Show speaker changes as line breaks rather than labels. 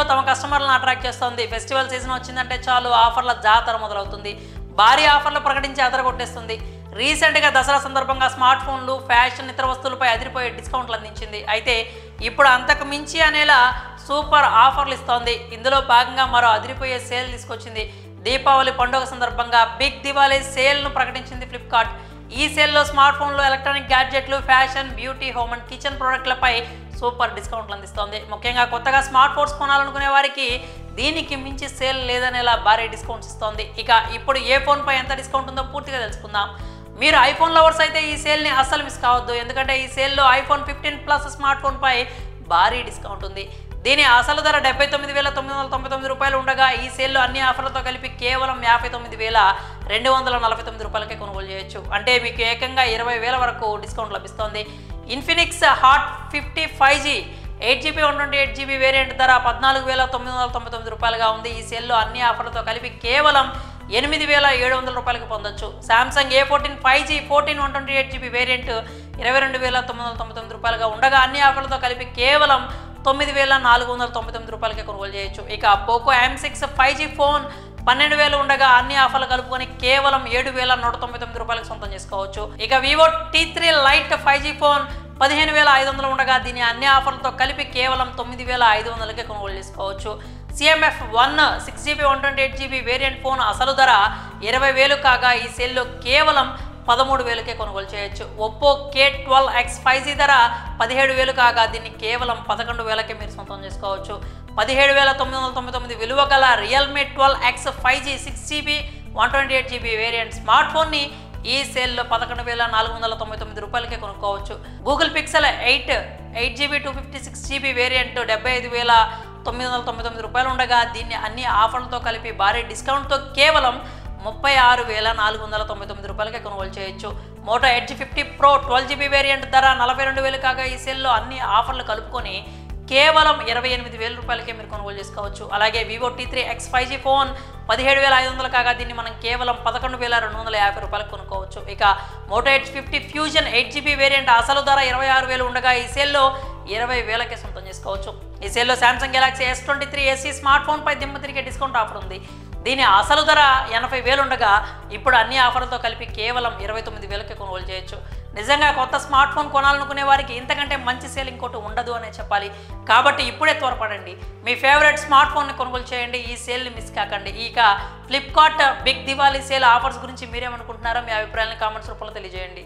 తమ కస్టమర్లను అట్రాక్ట్ చేస్తోంది ఫెస్టివల్ సీజన్ వచ్చిందంటే చాలు ఆఫర్ల జాతర మొదలవుతుంది భారీ ఆఫర్లు ప్రకటించి అదరగొట్టేస్తుంది రీసెంట్గా దసరా సందర్భంగా స్మార్ట్ ఫోన్లు ఫ్యాషన్ ఇతర వస్తువులపై అదిరిపోయే డిస్కౌంట్లు అందించింది అయితే ఇప్పుడు అంతకు మించి అనేలా సూపర్ ఆఫర్లు ఇస్తోంది ఇందులో భాగంగా మరో అదిరిపోయే సేల్ తీసుకొచ్చింది దీపావళి పండుగ సందర్భంగా బిగ్ దివాళీ సేల్ను ప్రకటించింది ఫ్లిప్కార్ట్ ఈ సేల్లో స్మార్ట్ ఫోన్లు ఎలక్ట్రానిక్ గ్యాడ్జెట్లు fashion beauty home and kitchen ప్రోడక్ట్లపై సూపర్ డిస్కౌంట్లు అందిస్తోంది ముఖ్యంగా కొత్తగా స్మార్ట్ ఫోన్స్ కొనాలనుకునే వారికి దీనికి మించి సేల్ లేదనేలా భారీ డిస్కౌంట్స్ ఇస్తోంది ఇక ఇప్పుడు ఏ ఫోన్పై ఎంత డిస్కౌంట్ ఉందో పూర్తిగా తెలుసుకుందాం మీరు ఐఫోన్ లవర్స్ అయితే ఈ సేల్ని అస్సలు మిస్ కావద్దు ఎందుకంటే ఈ సేల్లో ఐఫోన్ ఫిఫ్టీన్ ప్లస్ స్మార్ట్ ఫోన్పై భారీ డిస్కౌంట్ ఉంది దీని అసలు ధర డెబ్బై తొమ్మిది వేల తొమ్మిది వందల తొంభై తొమ్మిది రూపాయలు ఉండగా ఈ సేల్లో అన్ని ఆఫర్లతో కలిపి కేవలం యాభై తొమ్మిది వేల రెండు వందల నలభై తొమ్మిది రూపాయలకే కొనుగోలు చేయొచ్చు అంటే మీకు ఏకంగా ఇరవై వేల వరకు డిస్కౌంట్ లభిస్తోంది Infinix hot fifty five G eight GB one twenty eight GB variant ధర పద్నాలుగు వేల తొమ్మిది వందల తొంభై తొమ్మిది రూపాయలుగా ఉంది ఈ సేల్లో అన్ని ఆఫర్లతో కలిపి కేవలం ఎనిమిది వేల ఏడు వందల రూపాయలకి పొందొచ్చు Samsung A fourteen five G fourteen one twenty eight GB variant ఇరవై రెండు వేల తొమ్మిది వందల తొంభై తొమ్మిది రూపాయలుగా ఉండగా అన్ని ఆఫర్లతో కలిపి కేవలం తొమ్మిది వేల నాలుగు వందల తొంభై తొమ్మిది రూపాయలకే కొనుగోలు చేయొచ్చు ఇక Poco M six five G phone పన్నెండు వేలు ఉండగా అన్ని ఆఫర్లు కలుపుకొని కేవలం ఏడు వేల నూట తొంభై తొమ్మిది రూపాయలకు సొంతం చేసుకోవచ్చు ఇక Vivo T three lite five G phone పదిహేను వేల ఐదు వందలు ఉండగా దీని అన్ని ఆఫర్లతో కలిపి కేవలం తొమ్మిది వేల ఐదు వందలకే కొనుగోలు చేసుకోవచ్చు CMF one six GB one twenty eight GB variant phone అసలు ధర ఇరవై వేలు కాగా ఈ సేల్లో కేవలం పదమూడు వేలకే కొనుగోలు చేయొచ్చు Oppo K twelve X five G ధర పదిహేడు వేలు కాగా దీన్ని కేవలం పదకొండు వేలకే మీరు సొంతం చేసుకోవచ్చు పదిహేడు వేల తొమ్మిది వందల తొంభై తొమ్మిది విలువ గల Realme twelve X five G six GB one twenty eight GB variant smart ఫోన్ని ఈ సేల్లో పదకొండు వేల నాలుగు వందల తొంభై తొమ్మిది రూపాయలకే కొనుక్కోవచ్చు Google Pixel eight eight GB two fifty six GB variant డెబ్బై ఐదు వేల తొమ్మిది వందల తొంభై తొమ్మిది రూపాయలు ఉండగా దీన్ని అన్ని ఆఫర్లతో కలిపి భారీ డిస్కౌంట్తో కేవలం ముప్పై ఆరు వేల నాలుగు వందల తొంభై తొమ్మిది రూపాయలకే కొనుగోలు చేయొచ్చు Moto Edge fifty pro twelve GB variant ధర నలభై రెండు వేలు కాగా ఈ సేల్లో అన్ని ఆఫర్లు కలుపుకొని కేవలం ఇరవై ఎనిమిది వేల రూపాయలకే మీరు కొనుగోలు చేసుకోవచ్చు అలాగే Vivo T three X five G phone పదిహేడు వేల ఐదు వందలు కాగా దీన్ని మనం కేవలం పదకొండు వేల రెండు వందల యాభై రూపాయలకు కొనుక్కోవచ్చు ఇక Moto eight fifty fusion eight GB variant అసలు ధర ఇరవై ఆరు వేలు ఉండగా ఈ సేల్లో ఇరవై వేలకే సొంతం చేసుకోవచ్చు ఈ సేల్లో Samsung Galaxy S twenty three SC smart ఫోన్పై దిమ్మ తిరిగే డిస్కౌంట్ ఆఫర్ ఉంది దీని అసలు ధర ఎనభై వేలు ఉండగా ఇప్పుడు అన్ని ఆఫర్లతో కలిపి కేవలం ఇరవై తొమ్మిది వేలకే కొనుగోలు చేయొచ్చు నిజంగా కొత్త స్మార్ట్ ఫోన్ కొనాలనుకునే వారికి ఇంతకంటే మంచి సేల్ ఇంకోటి ఉండదు అనే చెప్పాలి కాబట్టి ఇప్పుడే త్వరపడండి మీ ఫేవరెట్ స్మార్ట్ ఫోన్ని కొనుగోలు చేయండి ఈ సేల్ని మిస్ కాకండి ఇక Flipkart big Diwali sale offers గురించి మీరేమనుకుంటున్నారో మీ అభిప్రాయాలను కామెంట్స్ రూపంలో తెలియజేయండి